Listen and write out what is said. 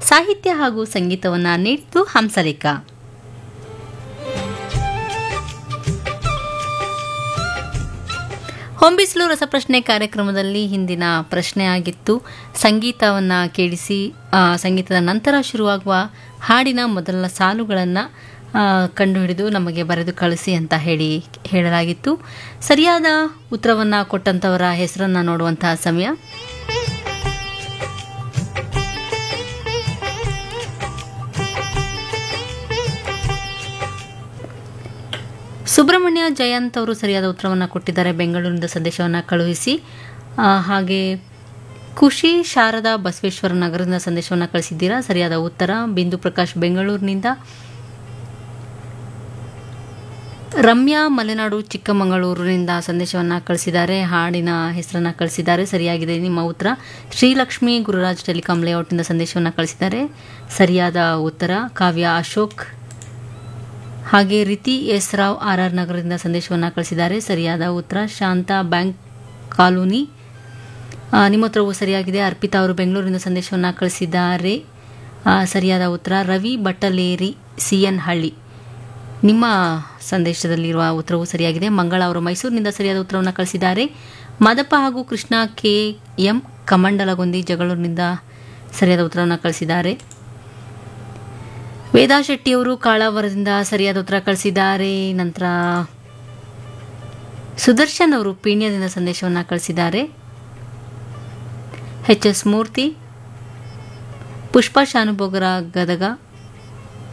ಸಾಹಿತ್ಯ ಹಾಗೂ ಸಂಗೀತವನ್ನು ನೀಡಿದ್ದು ಹಂಸಲೇಖ ಹೊಂಬಿಸಲು ರಸಪ್ರಶ್ನೆ ಕಾರ್ಯಕ್ರಮದಲ್ಲಿ ಹಿಂದಿನ ಪ್ರಶ್ನೆ ಆಗಿತ್ತು ಸಂಗೀತವನ್ನು ಕೇಳಿಸಿ ಆ, ಸಂಗೀತದ ನಂತರ ಶುರುವಾಗುವ ಹಾಡಿನ ಮೊದಲ ಸಾಲುಗಳನ್ನು ಕಂಡುಹಿಡಿದು ನಮಗೆ ಬರೆದು ಕಳಿಸಿ ಅಂತ ಹೇಳಿ ಹೇಳಲಾಗಿತ್ತು ಸರಿಯಾದ ಉತ್ತರವನ್ನು ಕೊಟ್ಟಂಥವರ ಹೆಸರನ್ನು ನೋಡುವಂತಹ ಸಮಯ ಸುಬ್ರಹ್ಮಣ್ಯ ಜಯಂತ್ ಅವರು ಸರಿಯಾದ ಉತ್ತರವನ್ನು ಕೊಟ್ಟಿದ್ದಾರೆ ಬೆಂಗಳೂರಿನಿಂದ ಸಂದೇಶವನ್ನು ಕಳುಹಿಸಿ ಆ, ಹಾಗೆ ಖುಷಿ ಶಾರದಾ ಬಸವೇಶ್ವರ ನಗರದಿಂದ ಸಂದೇಶವನ್ನು ಕಳಿಸಿದ್ದೀರಾ ಸರಿಯಾದ ಉತ್ತರ ಬಿಂದು ಪ್ರಕಾಶ್ ಬೆಂಗಳೂರಿನಿಂದ ರಮ್ಯಾ ಮಲೆನಾಡು ಚಿಕ್ಕಮಗಳೂರಿನಿಂದ ಸಂದೇಶವನ್ನು ಕಳಿಸಿದ್ದಾರೆ ಹಾಡಿನ ಹೆಸರನ್ನು ಕಳಿಸಿದ್ದಾರೆ ಸರಿಯಾಗಿದೆ ನಿಮ್ಮ ಉತ್ತರ ಶ್ರೀಲಕ್ಷ್ಮಿ ಗುರುರಾಜ್ ಟೆಲಿಕಾಂ ಲೇಔಟ್ನಿಂದ ಸಂದೇಶವನ್ನು ಕಳಿಸಿದ್ದಾರೆ ಸರಿಯಾದ ಉತ್ತರ ಕಾವ್ಯ ಅಶೋಕ್ ಹಾಗೆ Rithi S Rao R R ನಗರದಿಂದ ಸಂದೇಶವನ್ನು ಕಳಿಸಿದ್ದಾರೆ ಸರಿಯಾದ ಉತ್ತರ ಶಾಂತಾ ಬ್ಯಾಂಕ್ ಕಾಲೋನಿ ಆ, ನಿಮ್ಮ ಉತ್ತರವು ಸರಿಯಾಗಿದೆ ಅರ್ಪಿತಾ ಅವರು ಬೆಂಗಳೂರಿನಿಂದ ಸಂದೇಶವನ್ನು ಕಳಿಸಿದ್ದಾರೆ ಆ, ಸರಿಯಾದ ಉತ್ತರ ರವಿ ಬಟ್ಟಲೇರಿ ಸಿ ಎನ್ ಹಳ್ಳಿ ನಿಮ್ಮ ಸಂದೇಶದಲ್ಲಿರುವ ಉತ್ತರವು ಸರಿಯಾಗಿದೆ ಮಂಗಳ ಅವರು ಮೈಸೂರಿನಿಂದ ಸರಿಯಾದ ಉತ್ತರವನ್ನು ಕಳಿಸಿದ್ದಾರೆ ಮಾದಪ್ಪ ಹಾಗೂ ಕೃಷ್ಣ ಕೆ ಎಂ ಕಮಂಡಲಗೊಂದಿ ಜಗಳೂರಿನಿಂದ ಸರಿಯಾದ ಉತ್ತರವನ್ನು ಕಳಿಸಿದ್ದಾರೆ ವೇದಾ ಶೆಟ್ಟಿಯವರು ಕಾಳಾವರದಿಂದ ಸರಿಯಾದ ಉತ್ತರ ಕಳಿಸಿದ್ದಾರೆ ನಂತರ ಸುದರ್ಶನ್ ಅವರು ಪೀಣ್ಯದಿಂದ ಸಂದೇಶವನ್ನು ಕಳಿಸಿದ್ದಾರೆ ಎಚ್ ಎಸ್ ಮೂರ್ತಿ ಪುಷ್ಪ ಶಾನುಭೋಗರ ಗದಗ